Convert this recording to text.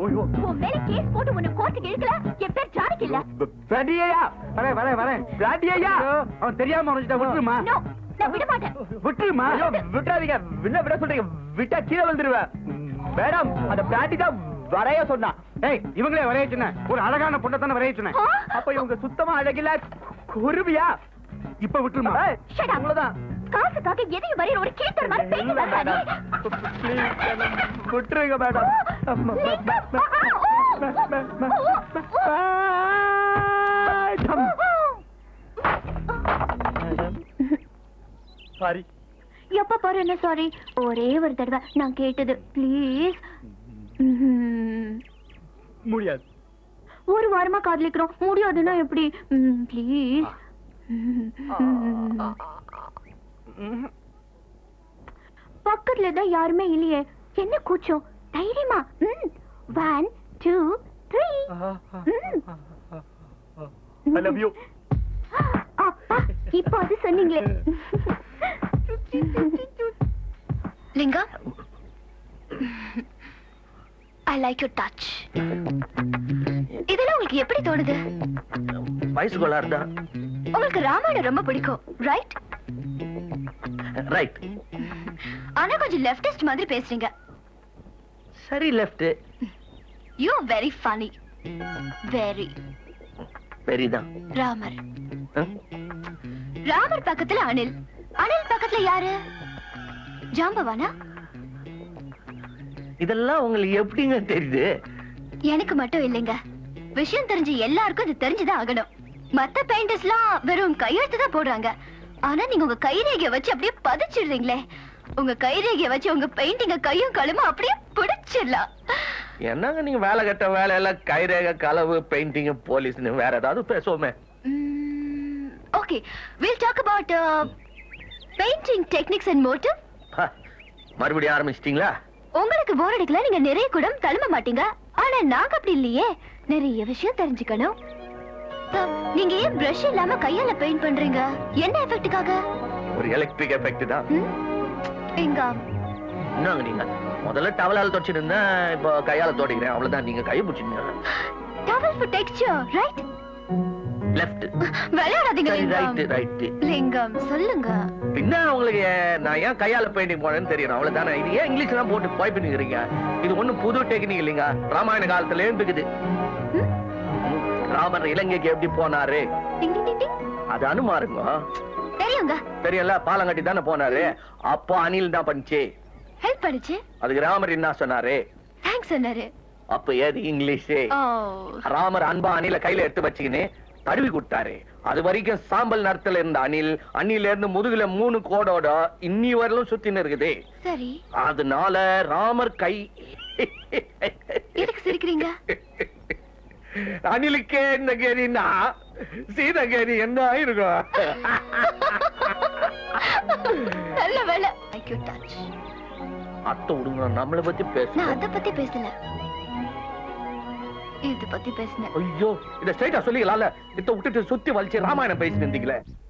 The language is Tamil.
உன் மேல கேஸ் போட்டு உன்னை கோர்ட்டுக்கு இழுக்கல என் பேர் ஜானகி இல்ல பிராட்டியா வரேன் வரேன் வரேன் பிராட்டியா அவன் தெரியாம உனக்கிட்ட விட்டுருமா நோ நான் விட மாட்டேன் விட்டுருமா ஐயோ விட்டாதீங்க என்ன விட சொல்றீங்க விட்டா கீழே வந்துருவேன் மேடம் அந்த பிராட்டி தான் வரைய சொன்னா ஏய் இவங்களே வரைய சொன்னேன் ஒரு அழகான பொண்ணை தானே வரைய சொன்னேன் ஆ? அப்ப இவங்க சுத்தமா அழகில்ல குருவியா இப்ப விட்டுருமா ஏய், Shut up. அவ்வளவுதான் காசுக்காக எதையும் வரையிற ஒரு கேட்டர் மாதிரி பேசி வந்தானே விட்டுருங்க மேடம் சாரி எப்ப பாரு என்ன சாரி ஒரே ஒரு தடவை நான் கேட்டது ப்ளீஸ் முடியாது ஒரு வாரமா காதலிக்கிறோம் முடியாதுன்னா எப்படி ப்ளீஸ் பக்கத்துல தான் யாருமே இல்லையே என்ன கூச்சம் தைரியமா one two three I love you அப்பா இப்போ அது சொன்னீங்களே Linga I like you touch இதெல்லாம் உங்களுக்கு எப்படி தோணுது வயசு கோளாறு தான் உங்களுக்கு ராமாயணம் ரொம்ப பிடிக்கும் ரைட் ரைட் ஆனா கொஞ்சம் லெஃப்டிஸ்ட் மாதிரி பேசுறீங்க சரி left you very funny very பெரியதான் ராமர் ராமர் பக்கத்துல அனில் அனில் பக்கத்துல யாரு ஜாம்பவானா இதெல்லாம் உங்களுக்கு எப்படிங்க தெரியுது எனக்கு மட்டும் இல்லைங்க விஷயம் தெரிஞ்ச எல்லாருக்கும் இது தெரிஞ்சுதான் ஆகணும் மத்த பெயிண்டர்ஸ்லாம் வெறும் கையெழுத்து தான் போடுறாங்க ஆனா நீங்க உங்க கைரேகைய வச்சு அப்படியே பதிச்சிடுறீங்களே உங்க கைரேகைய வச்சு உங்க பெயிண்டிங்க கையும் களுமா அப்படியே பிடிச்சிடலாம் என்னங்க நீங்க வேலை கட்ட வேலையெல்லாம் கைரேக களவு பெயிண்டிங் போலீஸ்னு வேற ஏதாவது பேசுவோமே okay will talk about painting techniques and motive ஹ, மறுபடியும் ஆரம்பிச்சிட்டீங்களா உங்களுக்கு போர் அடிக்கல நீங்க நிறைய குடம் தழும்ப மாட்டீங்க ஆனா நாங்க அப்படி இல்லையே நிறைய விஷயம் தெரிஞ்சுக்கணும் அஹ், நீங்க ஏன் பிரஷ் இல்லாம கையால பெயிண்ட் பண்றீங்க என்ன எஃபெக்ட்டுக்காக ஒரு எலக்ட்ரிக் எஃபெக்ட் தான் எங்க என்னங்க நீங்க முதல்ல டவலால தொடச்சிட்டு இருந்தேன் இப்போ கையால தோட்டிக்கிறேன் அவ்வளவுதான் நீங்க கையை பிடிச்சிங்க towel for texture right left விளையாடாதீங்க சரி ரைட் லிங்கம் ரைட் லிங்கம் சொல்லுங்க பின்ன உங்களுக்கு ஏ- நான் ஏன் கையால பெயிண்டிங் போனேன்னு தெரியும் அவ்வளவுதானே இது ஏன் இங்கிலீஷ் எல்லாம் போட்டு போய் பண்ணிக்கிறீங்க இது ஒண்ணும் புது டெக்னிக் இல்லைங்க ராமாயண காலத்துல இருக்குது ம்? ராமர் இலங்கைக்கு எப்படி போனாரு டிங் டிங் டிங் டிங் அது அனுமாருங்க தெரியுங்க தெரியல பாலங்கட்டி தானே போனாரு அப்போ அணில் தான் பண்ணுச்சு ஹெல்ப் பண்ணுச்சு அதுக்கு ராமர் என்ன சொன்னாரு தேங்க்ஸ் சொன்னாரு அப்ப ஏது இங்கிலீஷ் ஓ ராமர் அன்பா அணில கையில எடுத்து வச்சுக்கின்னு தடவி கொடுத்தாரு அது வரைக்கும் சாம்பல் நிறத்துல இருந்த அணில் அணில இருந்து முதுகுல மூணு கோடோட இன்னி வரலும் சுத்தின்னு இருக்குது சரி அதனால ராமர் கை எதுக்கு சிரிக்கிறீங்க அணிலுக்கே என்ன கேரின்னா சீதகேரி என்ன ஆயிருக்கும் நல்ல வேலை Like your touch. அத்தை விடுங்க நம்மளை பத்தி நான் பேச அத பத்தி பேசல இது பத்தி பேசினேன் ஐயோ இத ஸ்ட்ரைட்டா சொல்லிக்கலாம்ல இத விட்டுட்டு சுத்தி வலிச்சு ராமாயணம் பேசிட்டு இருந்தீங்களே